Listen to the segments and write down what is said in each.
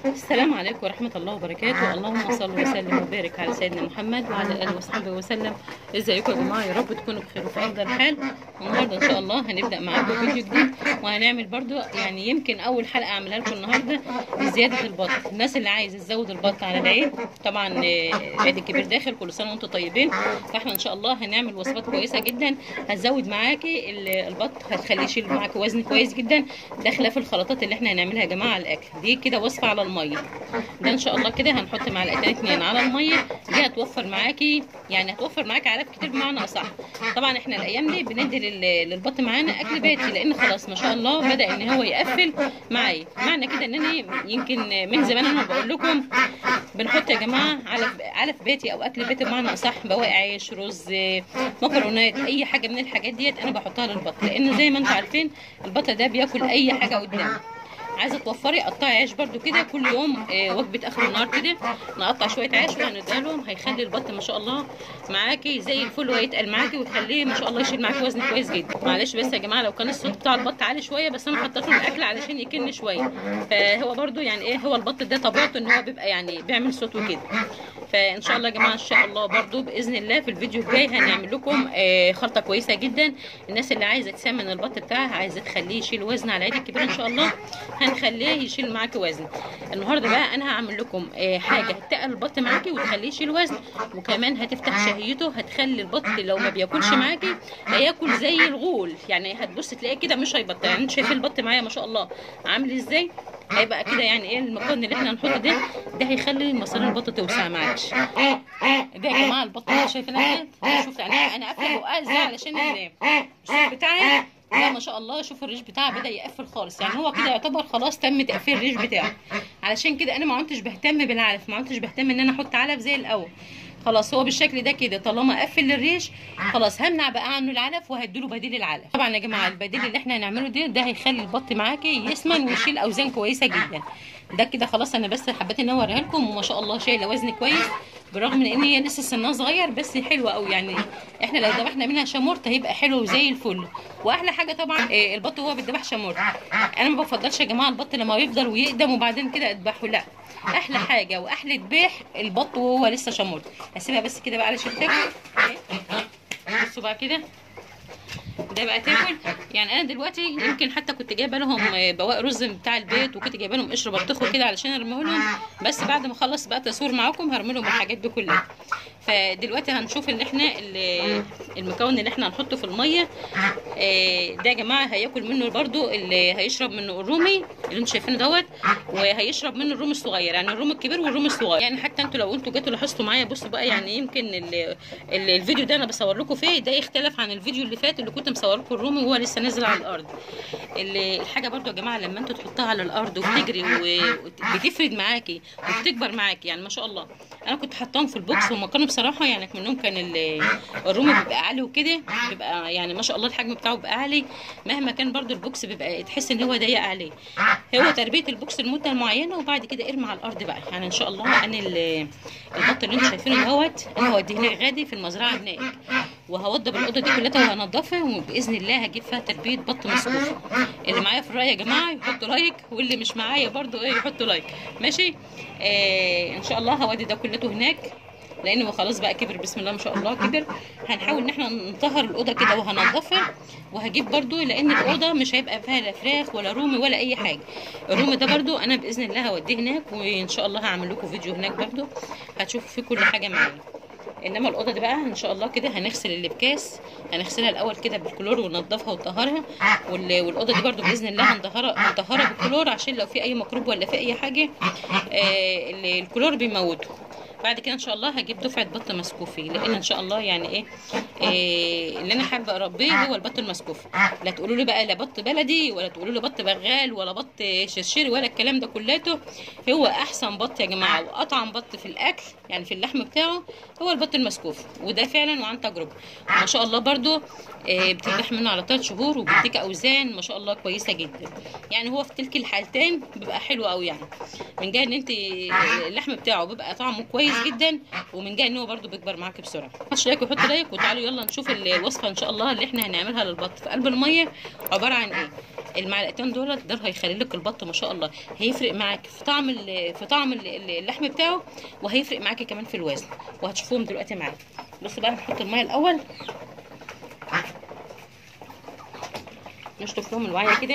السلام عليكم ورحمة الله وبركاته اللهم صل وسلم وبارك على سيدنا محمد وعلى آله وصحبه وسلم ازيكم يا جماعة يا رب تكونوا بخير وفي أفضل حال النهاردة إن شاء الله هنبدأ معاكم فيديو جديد وهنعمل برضو يعني يمكن أول حلقة أعملها لكم النهاردة زيادة البط الناس اللي عايزة تزود البط على العيد طبعا آه، العيد الكبير داخل كل سنة وأنتم طيبين فاحنا إن شاء الله هنعمل وصفات كويسة جدا هتزود معاكي ال- البط هتخليه يشيل معاكي وزن كويس جدا ده خلاف الخلطات اللي احنا هنعملها يا جماعة على الأكل دي كده وصفة على المية ده ان شاء الله كده هنحط معلقتين اتنين على الميه دي هتوفر معاكي يعني هتوفر معاكي علف كتير بمعنى اصح طبعا احنا الايام دي بندي لل- للبط معانا اكل بيتي لان خلاص ما شاء الله بدا ان هو يقفل معايا معنى كده ان انا يمكن من زمان انا بقول لكم بنحط يا جماعه علف علف بيتي او اكل بيتي بمعنى اصح بواقي عيش رز مكرونات اي حاجه من الحاجات ديت انا بحطها للبط لان زي ما انتم عارفين البط ده بياكل اي حاجه قدامه عايزه توفري قطعي عيش برده كده كل يوم آه، وجبه اخر النهار كده نقطع شويه عيش وهنديها لهم هيخلي البط ما شاء الله معاكي زي الفل ويتقل معاكي ويخليه ما شاء الله يشيل معاكي وزن كويس جدا معلش بس يا جماعه لو كان الصوت بتاع البط عالي شويه بس انا حطيت له الاكل علشان يكن شويه فهو برده يعني ايه هو البط ده طبيعته ان هو بيبقى يعني بيعمل صوت وكده فان شاء الله يا جماعه ان شاء الله برضو باذن الله في الفيديو الجاي هنعمل لكم آه، خلطه كويسه جدا الناس اللي عايزه تسمن البط بتاعها عايزه تخليه يشيل وزن على العيد الكبير ان شاء الله هنخليه يشيل معاكي وزن النهارده بقى انا هعمل لكم آه، حاجه هتقل البط معاكي وتخليه يشيل وزن وكمان هتفتح شهيته هتخلي البط لو ما بياكلش معاكي هياكل زي الغول يعني هتبص تلاقيه كده مش هيبطل يعني انتوا شايفين البط معايا ما شاء الله عامل ازاي هيبقى كده يعني ايه المكون اللي احنا هنحطه ده ده هيخلي مصاري البط توسع معاكش ده يا جماعه البط اللي شايفينها ديت ده شوف انا انا قافله بقى ازاي علشان ال- الصوت بتاعي ده ما شاء الله شوف الريش بتاعه بدا يقفل خالص يعني هو كده يعتبر خلاص تم تقفيل الريش بتاعه علشان كده انا ما كنتش بهتم بالعلف ما كنتش بهتم ان انا احط علف زي الاول خلاص هو بالشكل ده كده طالما قفل الريش خلاص همنع بقى عنه العلف وهديله بديل العلف طبعا يا جماعه البديل اللي احنا هنعمله ده ده هيخلي البط معاكي يسمن ويشيل اوزان كويسه جدا ده كده خلاص انا بس حبيت ان اوريها لكم وما شاء الله شايله وزن كويس بالرغم من ان هي لسه سنها صغير بس حلوه قوي يعني احنا لو ذبحنا منها شامورت هيبقى حلو زي الفل واحلى حاجه طبعا آه، البط وهو بيتذبح شامورت انا ما بفضلش يا جماعه البط لما يفضل ويقدم وبعدين كده اذبحه لا احلى حاجه واحلى ذبح البط وهو لسه شامورت هسيبها بس كده بقى علشان تاكل أهي. بصوا بقى كده ده بقى تاكل يعني انا دلوقتي يمكن حتى كنت جايبه لهم بواقي رز بتاع البيت وكنت جايبه لهم قشر بطيخ وكده علشان ارميه لهم بس بعد ما اخلص بقى تصوير معاكم هرمي لهم الحاجات دي كلها فدلوقتي هنشوف اللي احنا اللي المكون اللي احنا هنحطه في الميه آه، ده يا جماعه هياكل منه برضو اللي هيشرب منه الرومي اللي انتوا شايفينه دوت وهيشرب منه الرومي الصغير يعني الرومي الكبير والرومي الصغير يعني حتى انتوا لو انتوا جيتوا لاحظتوا معايا بصوا بقى يعني يمكن ال- ال- الفيديو ده انا بصور لكم فيه ده يختلف عن الفيديو اللي فات اللي كنت مصور لكم الرومي وهو لسه نازل على الارض ال- الحاجه برضو يا جماعه لما انتوا تحطها على الارض وبتجري وبتفرد معاكي وبتكبر معاكي يعني ما شاء الله انا كنت حطاهم في البوكس وهم كانوا بصراحه يعني منهم كان ال- الرومي بيبقى عالي وكده بيبقى يعني ما شاء الله الحجم بتاعه بيبقى عالي مهما كان برضو البوكس بيبقى تحس ان هو ضيق عليه هو تربيه البوكس لمده معينه وبعد كده ارمي على الارض بقى يعني ان شاء الله انا ال- البط اللي انتوا شايفينه دوت انا هوديه هناك غادي في المزرعه هناك وهوضب الاوضه دي كلها وهنضفها وباذن الله هجيب فيها تربيه بط مسكوف اللي معايا في الراي يا جماعه يحطوا لايك واللي مش معايا برضو ايه يحطوا لايك ماشي آه ان شاء الله هودي ده كلته هناك لان هو خلاص بقى كبر بسم الله ما شاء الله كبر هنحاول ان احنا نطهر الاوضه كده وهنضفها وهجيب برضو لان الاوضه مش هيبقى فيها لا فراخ ولا رومي ولا اي حاجه الرومي ده برضو انا باذن الله هوديه هناك وان شاء الله هعمل لكم فيديو هناك برضو هتشوفوا فيه كل حاجه معايا انما الاوضه دي بقى ان شاء الله كده هنغسل اللي بكاس هنغسلها الاول كده بالكلور وننضفها ونطهرها وال- والاوضه دي برضو باذن الله هنطهرها هنطهرها بالكلور عشان لو في اي ميكروب ولا في اي حاجه آه ال- الكلور بيموته بعد كده ان شاء الله هجيب دفعه بط مسكوفي لان ان شاء الله يعني ايه, إيه اللي انا حابه اربيه هو البط المسكوفي لا تقولوا لي بقى لا بط بلدي ولا تقولوا لي بط بغال ولا بط شرشري ولا الكلام ده كلته هو احسن بط يا جماعه واطعم بط في الاكل يعني في اللحم بتاعه هو البط المسكوفي وده فعلا وعن تجربه ما شاء الله برضو إيه بترتاح منه على 3 شهور وبيديك اوزان ما شاء الله كويسه جدا يعني هو في تلك الحالتين بيبقى حلو قوي يعني من جهه ان انت اللحم بتاعه بيبقى طعمه كويس جدا ومن جهه ان هو برده بيكبر معاك بسرعه حطش لايك وحط لايك وتعالوا يلا نشوف الوصفه ان شاء الله اللي احنا هنعملها للبط في قلب الميه عباره عن ايه المعلقتين دول دول هيخلي لك البط ما شاء الله هيفرق معاك في طعم ال- في طعم ال- ال- اللحم بتاعه وهيفرق معاكي كمان في الوزن وهتشوفوهم دلوقتي معايا بصوا بقى نحط الميه الاول نشطف لهم الوعيه كده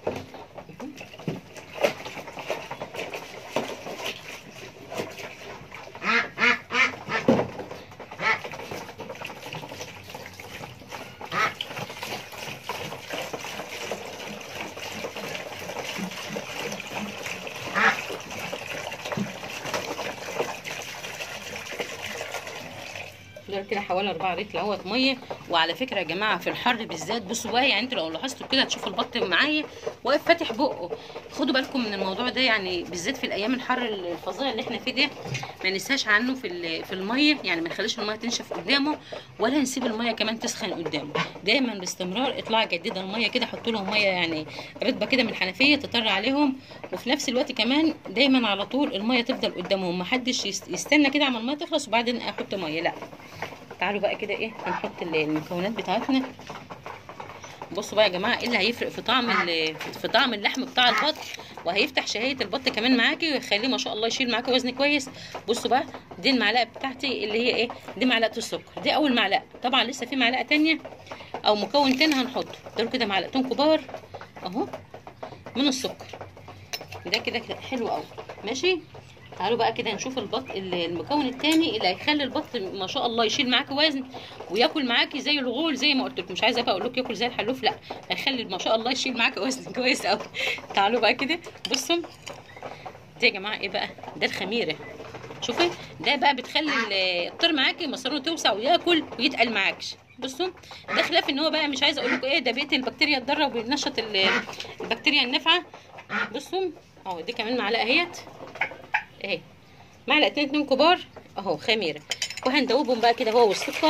دول كده حوالي 4 لتر اهوت ميه وعلى فكره يا جماعه في الحر بالذات بصوا بقى يعني انتوا لو لاحظتوا كده هتشوفوا البط معايا واقف فاتح بقه خدوا بالكم من الموضوع ده يعني بالذات في الايام الحر الفظيع اللي احنا فيه ده ما ننساش عنه في ال- في الميه يعني ما نخليش الميه تنشف قدامه ولا نسيب الميه كمان تسخن قدامه دايما باستمرار اطلع جديده الميه كده حطوا لهم ميه يعني رطبه كده من الحنفيه تطر عليهم وفي نفس الوقت كمان دايما على طول الميه تفضل قدامهم ما حدش يست- يستنى كده عما الميه تخلص وبعدين احط ميه لا تعالوا بقى كده ايه هنحط ال- المكونات بتاعتنا بصوا بقى يا جماعه ايه اللي هيفرق في طعم ال- في طعم اللحم بتاع البط وهيفتح شهيه البط كمان معاكي ويخليه ما شاء الله يشيل معاكي وزن كويس بصوا بقى دي المعلقه بتاعتي اللي هي ايه دي معلقه السكر دي اول معلقه طبعا لسه في معلقه تانية او مكون تاني هنحطه دول كده معلقتين كبار اهو من السكر ده كده كده حلو قوي ماشي تعالوا بقى كده نشوف البط المكون التاني اللي هيخلي البط ما شاء الله يشيل معاكي وزن وياكل معاكي زي الغول زي ما قلت لكم مش عايزه بقى اقول لكم ياكل زي الحلوف لا هيخلي ما شاء الله يشيل معاكي وزن كويس قوي تعالوا بقى كده بصوا ده يا جماعه ايه بقى ده الخميره شوفي ده بقى بتخلي ال- الطير معاكي مصاره توسع وياكل ويتقل معاكش بصوا ده خلاف ان هو بقى مش عايزه اقول لكم ايه ده بيقتل البكتيريا الضاره وبينشط ال- البكتيريا النافعه بصوا اهو دي كمان معلقه اهيت اهي معلقتين اتنين كبار اهو خميره وهندوبهم بقى كده هو والسكر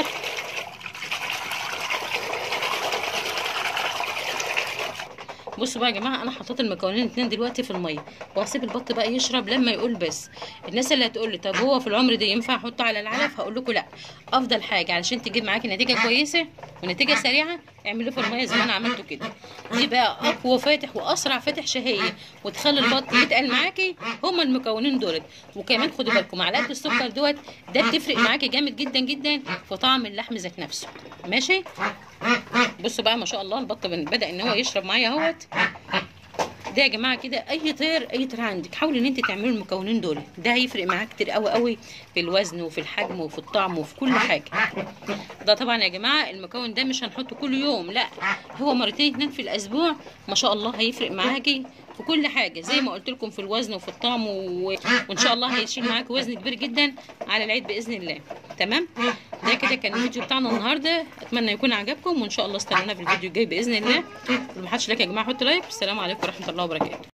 بصوا بقى يا جماعه انا حطيت المكونين اتنين دلوقتي في الميه وهسيب البط بقى يشرب لما يقول بس الناس اللي هتقول لي طب هو في العمر ده ينفع احطه على العلف هقول لكم لا افضل حاجه علشان تجيب معاكي نتيجه كويسه ونتيجه سريعه اعملوه في الميه زي ما انا عملته كده دي بقى اقوى فاتح واسرع فاتح شهيه وتخلي البط يتقل معاكي هما المكونين دول وكمان خدوا بالكم معلقه السكر دوت ده بتفرق معاكي جامد جدا جدا في طعم اللحم ذات نفسه ماشي بصوا بقى ما شاء الله البط بدا ان هو يشرب معايا اهوت ده يا جماعه كده اي طير اي طير عندك حاولي ان انت تعملوا المكونين دول ده هيفرق معاك كتير قوي قوي في الوزن وفي الحجم وفي الطعم وفي كل حاجه ده طبعا يا جماعه المكون ده مش هنحطه كل يوم لا هو مرتين اتنين في الاسبوع ما شاء الله هيفرق معاكي في كل حاجه زي ما قلت لكم في الوزن وفي الطعم و... وان شاء الله هيشيل معاك وزن كبير جدا على العيد باذن الله تمام ده كده كان الفيديو بتاعنا النهارده اتمنى يكون عجبكم وان شاء الله استنونا في الفيديو الجاي باذن الله واللي ما حدش لايك يا جماعه حط لايك السلام عليكم ورحمه الله وبركاته